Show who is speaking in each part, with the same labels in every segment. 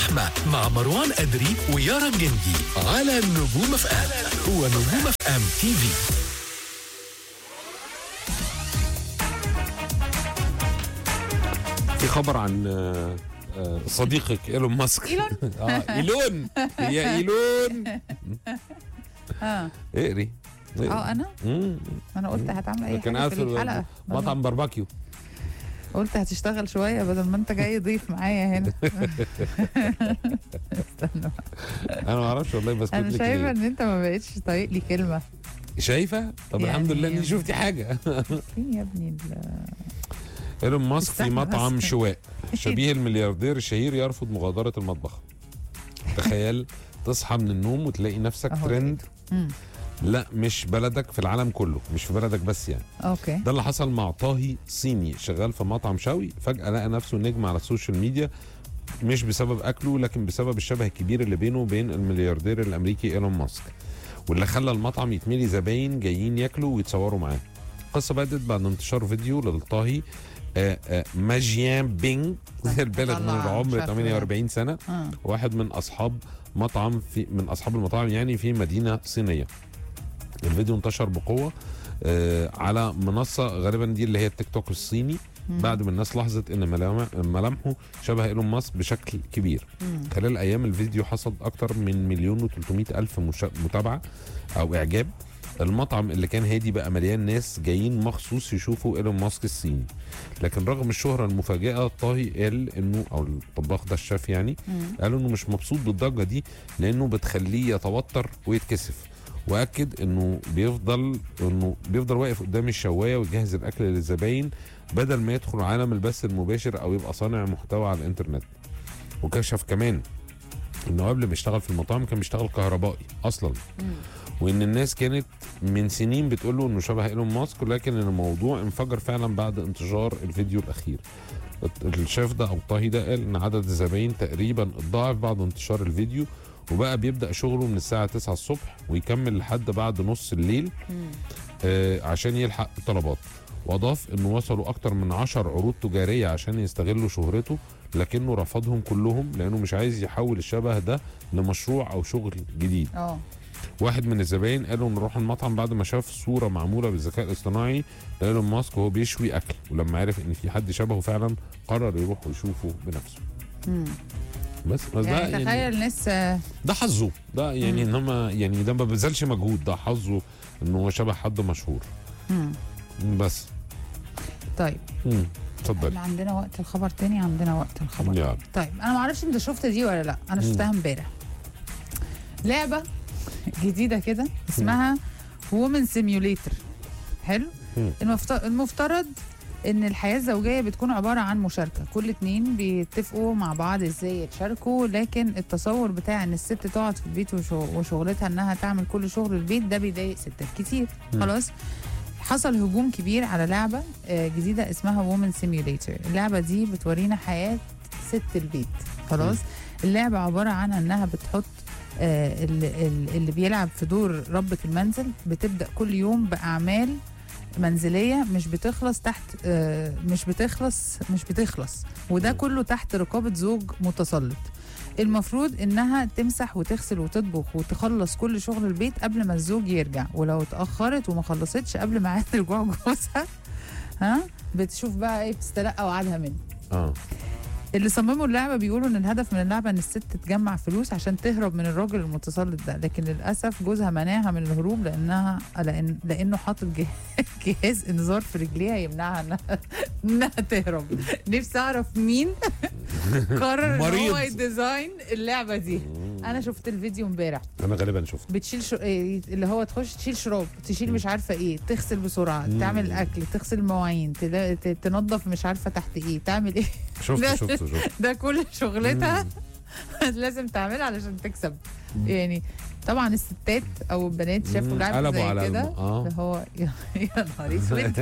Speaker 1: اللحمة مع مروان أدري ويارا الجندي على نجوم اف ام هو نجوم اف ام تي في
Speaker 2: في خبر عن آه، آه، صديقك ايلون ماسك
Speaker 3: إيلون؟
Speaker 2: اه ايلون يا ايلون
Speaker 3: اه
Speaker 2: اقري اقري.
Speaker 3: اه انا
Speaker 2: مم.
Speaker 3: انا قلت هتعمل اي
Speaker 2: كان
Speaker 3: حاجه
Speaker 2: قاعد
Speaker 3: في الحلقه
Speaker 2: في مطعم باربيكيو
Speaker 3: قلت هتشتغل شويه بدل ما انت جاي ضيف معايا هنا استنى
Speaker 2: انا ما اعرفش والله بس
Speaker 3: انا
Speaker 2: كنت لك
Speaker 3: شايفه
Speaker 2: ليه.
Speaker 3: ان انت ما بقتش طايق لي كلمه
Speaker 2: شايفه طب
Speaker 3: يعني-
Speaker 2: الحمد لله اني شفتي حاجه
Speaker 3: فين يا ابني ال-
Speaker 2: ايلون ماسك في
Speaker 3: استنى
Speaker 2: مطعم
Speaker 3: بس.
Speaker 2: شواء شبيه الملياردير الشهير يرفض مغادره المطبخ تخيل تصحى من النوم وتلاقي نفسك
Speaker 3: أهو
Speaker 2: ترند
Speaker 3: مم.
Speaker 2: لا مش بلدك في العالم كله مش في بلدك بس يعني
Speaker 3: اوكي
Speaker 2: ده اللي حصل مع طاهي صيني شغال في مطعم شوي فجأة لقى نفسه نجم على السوشيال ميديا مش بسبب أكله لكن بسبب الشبه الكبير اللي بينه وبين الملياردير الأمريكي إيلون ماسك واللي خلى المطعم يتملي زباين جايين ياكلوا ويتصوروا معاه القصة بدأت بعد انتشار فيديو للطاهي آه، آه، ماجيان بينج البلد من
Speaker 3: طلع
Speaker 2: العمر
Speaker 3: شكله
Speaker 2: 48 سنة
Speaker 3: اه
Speaker 2: واحد من اصحاب مطعم في من اصحاب المطاعم يعني في مدينه صينيه الفيديو انتشر بقوه آه على منصه غالبا دي اللي هي التيك توك الصيني بعد ما الناس لاحظت ان ملامح- ملامحه شبه ايلون ماسك بشكل كبير
Speaker 3: مم.
Speaker 2: خلال ايام الفيديو حصل اكتر من مليون و300 الف مشا- متابعه او اعجاب المطعم اللي كان هادي بقى مليان ناس جايين مخصوص يشوفوا ايلون ماسك الصيني لكن رغم الشهره المفاجئه طاهي قال انه او الطباخ ده الشيف يعني
Speaker 3: مم.
Speaker 2: قالوا انه مش مبسوط بالضجه دي لانه بتخليه يتوتر ويتكسف واكد انه بيفضل انه بيفضل واقف قدام الشوايه ويجهز الاكل للزباين بدل ما يدخل عالم البث المباشر او يبقى صانع محتوى على الانترنت وكشف كمان انه قبل ما يشتغل في المطاعم كان بيشتغل كهربائي اصلا
Speaker 3: مم.
Speaker 2: وان الناس كانت من سنين بتقول له انه شبه ايلون ماسك ولكن الموضوع انفجر فعلا بعد انتشار الفيديو الاخير الشيف ده او الطاهي ده قال ان عدد الزباين تقريبا اتضاعف بعد انتشار الفيديو وبقى بيبدا شغله من الساعه 9 الصبح ويكمل لحد بعد نص الليل
Speaker 3: مم.
Speaker 2: آه عشان يلحق الطلبات واضاف انه وصلوا اكتر من 10 عروض تجاريه عشان يستغلوا شهرته لكنه رفضهم كلهم لانه مش عايز يحول الشبه ده لمشروع او شغل جديد
Speaker 3: اه
Speaker 2: واحد من الزباين قالوا نروح المطعم بعد ما شاف صوره معموله بالذكاء الاصطناعي لايلون ماسك وهو بيشوي اكل ولما عرف ان في حد شبهه فعلا قرر يروح ويشوفه بنفسه
Speaker 3: مم.
Speaker 2: بس بس ده
Speaker 3: يعني
Speaker 2: يعني
Speaker 3: تخيل ناس آه،
Speaker 2: ده حظه ده يعني
Speaker 3: مم.
Speaker 2: انما يعني ده ما بذلش مجهود ده حظه ان هو شبه حد مشهور
Speaker 3: مم.
Speaker 2: بس
Speaker 3: طيب
Speaker 2: مم. اتفضل
Speaker 3: احنا عندنا وقت الخبر تاني عندنا وقت الخبر
Speaker 2: يلا
Speaker 3: طيب انا ما اعرفش انت شفت دي ولا لا انا
Speaker 2: مم.
Speaker 3: شفتها امبارح لعبه جديده كده اسمها وومن سيميوليتر حلو
Speaker 2: مم.
Speaker 3: المفت- المفترض ان الحياه الزوجيه بتكون عباره عن مشاركه كل اتنين بيتفقوا مع بعض ازاي يتشاركوا لكن التصور بتاع ان الست تقعد في البيت وشغ- وشغلتها انها تعمل كل شغل البيت ده بيضايق ستات كتير
Speaker 2: مم.
Speaker 3: خلاص حصل هجوم كبير على لعبه آه، جديده اسمها وومن سيميوليتر اللعبه دي بتورينا حياه ست البيت خلاص اللعبه عباره عن انها بتحط آه، ال- ال- اللي بيلعب في دور ربة المنزل بتبدأ كل يوم بأعمال منزلية مش بتخلص تحت آه، مش بتخلص مش بتخلص وده
Speaker 2: مم.
Speaker 3: كله تحت رقابة زوج متسلط المفروض انها تمسح وتغسل وتطبخ وتخلص كل شغل البيت قبل ما الزوج يرجع ولو اتأخرت وما خلصتش قبل ميعاد رجوع جوزها ها بتشوف بقى ايه بتستلقى وعدها منه
Speaker 2: اه
Speaker 3: اللي صمموا اللعبه بيقولوا ان الهدف من اللعبه ان الست تجمع فلوس عشان تهرب من الراجل المتسلط ده لكن للاسف جوزها منعها من الهروب لانها لأن لانه حاطط جه- جهاز انذار في رجليها يمنعها انها انها تهرب نفسي اعرف مين قرر ان هو
Speaker 2: مريض.
Speaker 3: يديزاين اللعبه دي انا شفت الفيديو امبارح
Speaker 2: انا غالبا شفت
Speaker 3: بتشيل شو... إيه اللي هو تخش تشيل شراب تشيل
Speaker 2: مم.
Speaker 3: مش عارفه ايه تغسل بسرعه
Speaker 2: مم.
Speaker 3: تعمل اكل تغسل المواعين تلا- ت- تنظف مش عارفه تحت ايه تعمل ايه
Speaker 2: شفت
Speaker 3: لا.
Speaker 2: شفت شفت
Speaker 3: ده كل شغلتها
Speaker 2: مم.
Speaker 3: لازم تعملها علشان تكسب يعني طبعا الستات او البنات شافوا
Speaker 2: مم.
Speaker 3: لعبه
Speaker 2: قلبوا
Speaker 3: زي
Speaker 2: على
Speaker 3: كده
Speaker 2: الم- اه
Speaker 3: اللي هو يا يا نهار اسود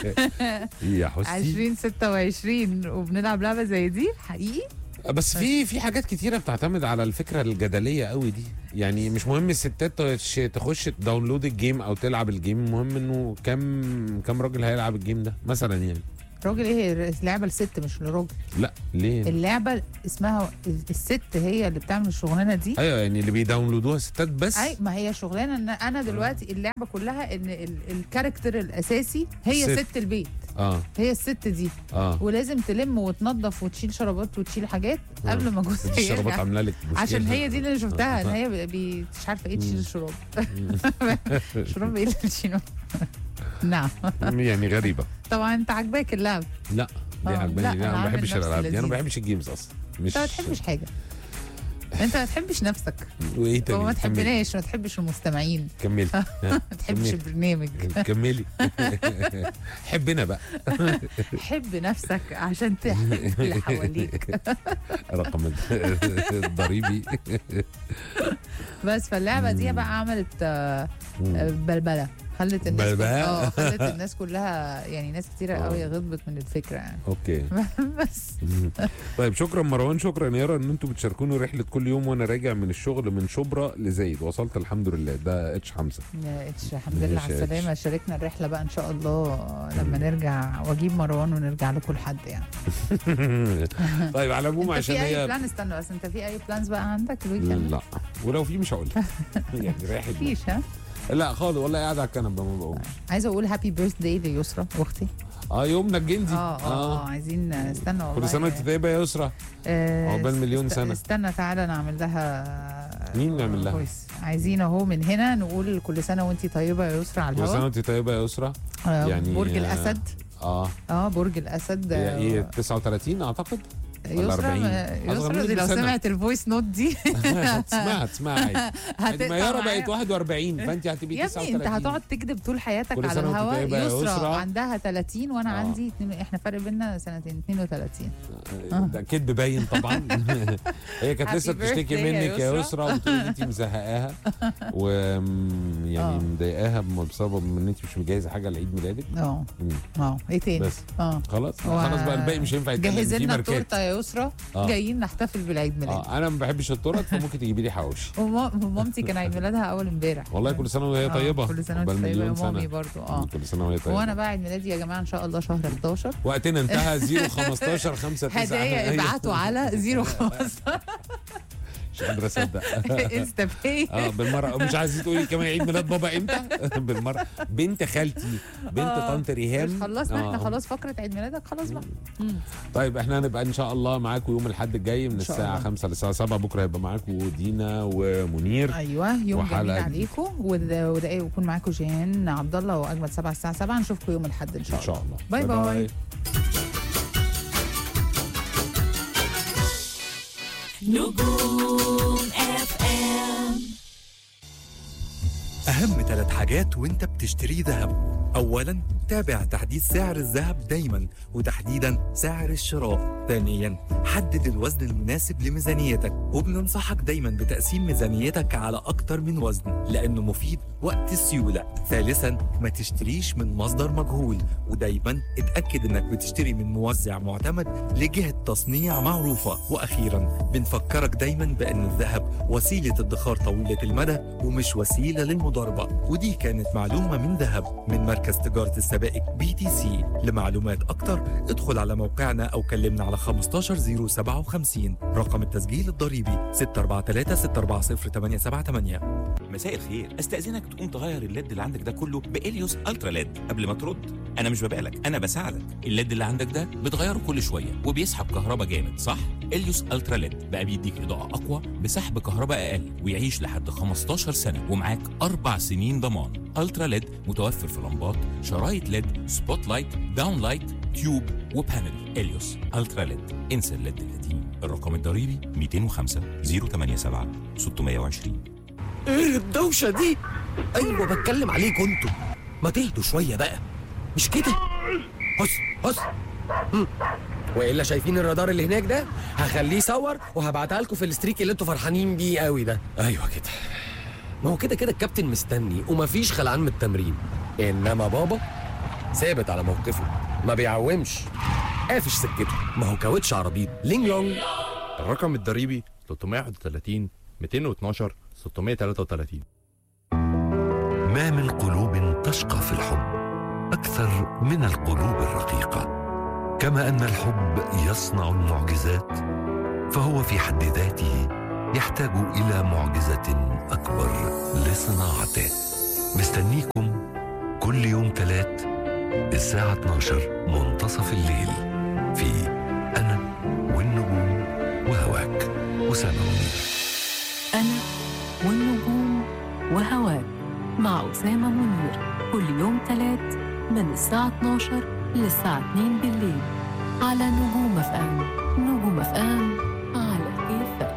Speaker 2: يا حسي
Speaker 3: 2026 وبنلعب لعبه زي دي حقيقي
Speaker 2: بس في في حاجات كتيره بتعتمد على الفكره الجدليه قوي دي يعني مش مهم الستات تخش- تخش تداونلود الجيم او تلعب الجيم المهم انه كم كم راجل هيلعب الجيم ده مثلا يعني
Speaker 3: راجل ايه هي اللعبه الست مش لراجل
Speaker 2: لا ليه
Speaker 3: اللعبه اسمها الست هي اللي بتعمل الشغلانه دي
Speaker 2: ايوه يعني اللي بيداونلودوها ستات بس
Speaker 3: اي ما هي شغلانه ان انا دلوقتي اللعبه كلها ان ال- الكاركتر الاساسي هي
Speaker 2: ست.
Speaker 3: ست, البيت
Speaker 2: اه
Speaker 3: هي الست دي
Speaker 2: اه
Speaker 3: ولازم تلم وتنظف وتشيل شرابات وتشيل حاجات
Speaker 2: آه.
Speaker 3: قبل ما جوزها
Speaker 2: دي الشربات
Speaker 3: يرجع
Speaker 2: عامله لك مشكله
Speaker 3: عشان هي دي اللي أنا شفتها ان
Speaker 2: آه.
Speaker 3: هي بي- مش عارفه ايه تشيل الشراب شراب ايه اللي تشيله نعم
Speaker 2: يعني غريبه
Speaker 3: طبعا انت عاجباك اللعب
Speaker 2: لا دي
Speaker 3: آه،
Speaker 2: عجباني
Speaker 3: لا،
Speaker 2: دي انا
Speaker 3: أنا
Speaker 2: ما
Speaker 3: عامل
Speaker 2: بحبش
Speaker 3: نفسي
Speaker 2: الالعاب دي انا ما
Speaker 3: لذيذ.
Speaker 2: بحبش الجيمز اصلا مش
Speaker 3: انت ما بتحبش حاجه انت ما تحبش نفسك
Speaker 2: وايه تاني
Speaker 3: وما
Speaker 2: كملي.
Speaker 3: تحبناش ما تحبش المستمعين
Speaker 2: كملي
Speaker 3: ما تحبش
Speaker 2: كملي.
Speaker 3: البرنامج
Speaker 2: كملي حبنا بقى
Speaker 3: حب نفسك عشان تحب اللي حواليك
Speaker 2: رقم الضريبي
Speaker 3: بس فاللعبه دي بقى عملت آه، آه، بلبله خلت الناس
Speaker 2: بلبلة؟
Speaker 3: اه خلت الناس كلها يعني ناس كتيره
Speaker 2: آه.
Speaker 3: قوي غضبت من الفكره يعني
Speaker 2: اوكي
Speaker 3: بس
Speaker 2: طيب شكرا مروان شكرا يارا ان انتوا بتشاركوني رحله كل يوم وانا راجع من الشغل من شبرا لزايد وصلت الحمد لله ده اتش حمزه
Speaker 3: يا اتش الحمد لله
Speaker 2: ماشي
Speaker 3: على
Speaker 2: يا
Speaker 3: السلامه شاركنا الرحله بقى ان شاء الله لما نرجع واجيب مروان ونرجع لكم لحد يعني
Speaker 2: طيب على العموم
Speaker 3: انت
Speaker 2: عشان
Speaker 3: في اي
Speaker 2: هي
Speaker 3: بلان استنى بس انت في اي بلانز بقى عندك الويكند
Speaker 2: لا ولو في مش هقول يعني رايح دماغي.
Speaker 3: مفيش ها
Speaker 2: لا خالص والله قاعد على الكنبه ما بقومش
Speaker 3: عايزه اقول هابي بيرث داي ليسرا اختي
Speaker 2: اه يومنا الجندي
Speaker 3: اه اه اه عايزين استنى والله
Speaker 2: كل سنه وانت طيبه يا يسرا
Speaker 3: آه،
Speaker 2: عقبال مليون
Speaker 3: است-
Speaker 2: سنة.
Speaker 3: استنى تعالى نعمل لها
Speaker 2: مين نعمل لها؟
Speaker 3: فويس. عايزين اهو من هنا نقول كل سنه وانت طيبه يا يسرا على
Speaker 2: كل سنه
Speaker 3: الهواء
Speaker 2: وانت طيبه يا يسرا
Speaker 3: آه،
Speaker 2: يعني،
Speaker 3: برج
Speaker 2: آه،
Speaker 3: الاسد
Speaker 2: اه
Speaker 3: اه برج الاسد
Speaker 2: هي
Speaker 3: آه،
Speaker 2: ايه 39 اعتقد ولا
Speaker 3: يسرا
Speaker 2: 40
Speaker 3: ما-
Speaker 2: أصغر
Speaker 3: يسرا
Speaker 2: منك
Speaker 3: دي لو
Speaker 2: بسنة.
Speaker 3: سمعت الفويس نوت دي
Speaker 2: تسمعها تسمعها عادي عادي ما
Speaker 3: هتقطع
Speaker 2: يارا
Speaker 3: معايا.
Speaker 2: بقت 41 فانت هتبقي
Speaker 3: يا ابني
Speaker 2: 39
Speaker 3: انت هتقعد تكذب طول حياتك
Speaker 2: كل
Speaker 3: على
Speaker 2: سنة وانت
Speaker 3: الهواء
Speaker 2: طيبة يا
Speaker 3: يسرا
Speaker 2: يسرا.
Speaker 3: عندها 30 وانا
Speaker 2: آه.
Speaker 3: عندي اتنين- احنا فرق بينا سنتين 32
Speaker 2: ده كدب باين طبعا هي كانت
Speaker 3: Happy
Speaker 2: لسه بتشتكي
Speaker 3: birthday يا
Speaker 2: منك يا
Speaker 3: يسرا.
Speaker 2: يسرا وبتقول ان انت مزهقاها و يعني
Speaker 3: آه.
Speaker 2: مضايقاها بسبب ان انت مش مجهزه حاجه لعيد ميلادك
Speaker 3: اه
Speaker 2: مم.
Speaker 3: اه ايه تاني
Speaker 2: بس
Speaker 3: اه
Speaker 2: خلاص
Speaker 3: و-
Speaker 2: خلاص بقى الباقي مش هينفع يتكلم
Speaker 3: جهز
Speaker 2: في
Speaker 3: لنا
Speaker 2: ماركات
Speaker 3: التورته يا يسرا
Speaker 2: آه.
Speaker 3: جايين نحتفل بالعيد ميلاد
Speaker 2: اه انا ما بحبش التورت فممكن تجيبي لي حواوشي
Speaker 3: وما- ومامتي كان عيد ميلادها اول امبارح
Speaker 2: والله كل سنه وهي
Speaker 3: آه،
Speaker 2: طيبه
Speaker 3: كل سنه
Speaker 2: عقبال
Speaker 3: وانت طيبه يا
Speaker 2: مليون
Speaker 3: مامي
Speaker 2: سنه
Speaker 3: برضو اه
Speaker 2: كل سنه وهي طيبه
Speaker 3: وانا بقى عيد ميلادي يا جماعه ان شاء الله شهر 11
Speaker 2: وقتنا انتهى 0 15 5 9
Speaker 3: هدايا ابعتوا على 015
Speaker 2: مش قادر اصدق
Speaker 3: انستا باي
Speaker 2: اه بالمره مش عايزه تقولي كمان عيد ميلاد بابا امتى بالمره بنت خالتي بنت
Speaker 3: آه،
Speaker 2: طنط ريهام
Speaker 3: مش خلصنا احنا
Speaker 2: آه.
Speaker 3: خلاص فقره عيد ميلادك خلاص بقى مم.
Speaker 2: طيب احنا هنبقى ان شاء الله معاكم يوم الاحد الجاي من
Speaker 3: إن شاء
Speaker 2: الساعه
Speaker 3: الله.
Speaker 2: 5 للساعه 7 بكره هيبقى معاكم دينا ومنير
Speaker 3: ايوه يوم
Speaker 2: وحلقة
Speaker 3: جميل
Speaker 2: جديدة.
Speaker 3: عليكم وده وده ايه ويكون معاكم جيهان عبد الله واجمل سبعة الساعه 7 نشوفكم يوم الاحد ان شاء
Speaker 2: ان
Speaker 3: الله
Speaker 2: شاء الله
Speaker 3: باي باي.
Speaker 4: نجوم اف ام
Speaker 5: أهم ثلاث حاجات وأنت بتشتري ذهب أولا تابع تحديث سعر الذهب دايما وتحديدا سعر الشراء ثانيا حدد الوزن المناسب لميزانيتك وبننصحك دايما بتقسيم ميزانيتك على أكتر من وزن لأنه مفيد وقت السيولة ثالثا ما تشتريش من مصدر مجهول ودايما اتأكد انك بتشتري من موزع معتمد لجهة تصنيع معروفة وأخيرا بنفكرك دايما بأن الذهب وسيلة ادخار طويلة المدى ومش وسيلة للمضاربة ودي كانت معلومة من ذهب من مركز تجارة السبائك بي تي سي لمعلومات أكتر ادخل على موقعنا أو كلمنا على 15057 رقم التسجيل الضريبي 643 640 878
Speaker 6: مساء الخير استاذنك تقوم تغير الليد اللي عندك ده كله باليوس الترا ليد قبل ما ترد انا مش ببالك انا بساعدك الليد اللي عندك ده بتغيره كل شويه وبيسحب كهرباء جامد صح اليوس الترا ليد بقى بيديك اضاءه اقوى بسحب كهرباء اقل ويعيش لحد 15 سنه ومعاك اربع سنين ضمان الترا ليد متوفر في لمبات شرايط ليد سبوت لايت داون لايت تيوب وبانل اليوس الترا ليد انسى الليد القديم الرقم الضريبي 205 087 620
Speaker 7: ايه الدوشة دي؟ ايوه بتكلم عليكم انتوا ما تهدوا شوية بقى مش كده هص هص مم. والا شايفين الرادار اللي هناك ده هخليه يصور وهبعتها لكم في الستريك اللي انتوا فرحانين بيه قوي ده ايوه كده ما هو كده كده الكابتن مستني ومفيش خلعان من التمرين انما بابا ثابت على موقفه ما بيعومش قافش سكته ما هو كاوتش عربيط لينج لونج
Speaker 8: الرقم الضريبي 331 212 633
Speaker 9: ما من قلوب تشقى في الحب اكثر من القلوب الرقيقه كما ان الحب يصنع المعجزات فهو في حد ذاته يحتاج الى معجزه اكبر لصناعته مستنيكم كل يوم ثلاث الساعه 12 منتصف الليل في انا والنجوم وهواك اسامه منير
Speaker 4: أنا والنجوم وهواك مع أسامة منير كل يوم تلات من الساعة 12 للساعة 2 بالليل على نجوم اف ام نجوم اف ام على كيفك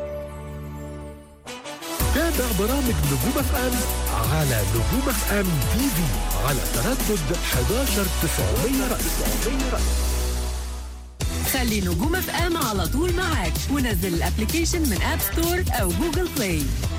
Speaker 1: تابع برامج نجوم اف ام على نجوم اف ام تي في على تردد 11 900 رأس
Speaker 10: خلي نجوم اف ام على طول معاك ونزل الابلكيشن من اب ستور او جوجل بلاي